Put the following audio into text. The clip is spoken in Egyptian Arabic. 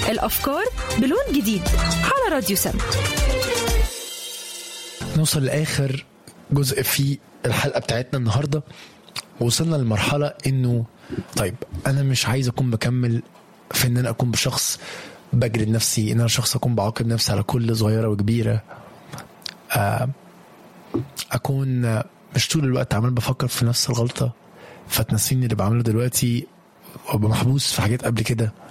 الأفكار بلون جديد على راديو سم نوصل لاخر جزء في الحلقه بتاعتنا النهارده وصلنا لمرحله انه طيب انا مش عايز اكون بكمل في ان انا اكون بشخص بجلد نفسي ان انا شخص اكون بعاقب نفسي على كل صغيره وكبيره آه، اكون آه، مش طول الوقت عمال بفكر في نفس الغلطه فتنسيني اللي بعمله دلوقتي وابقى محبوس في حاجات قبل كده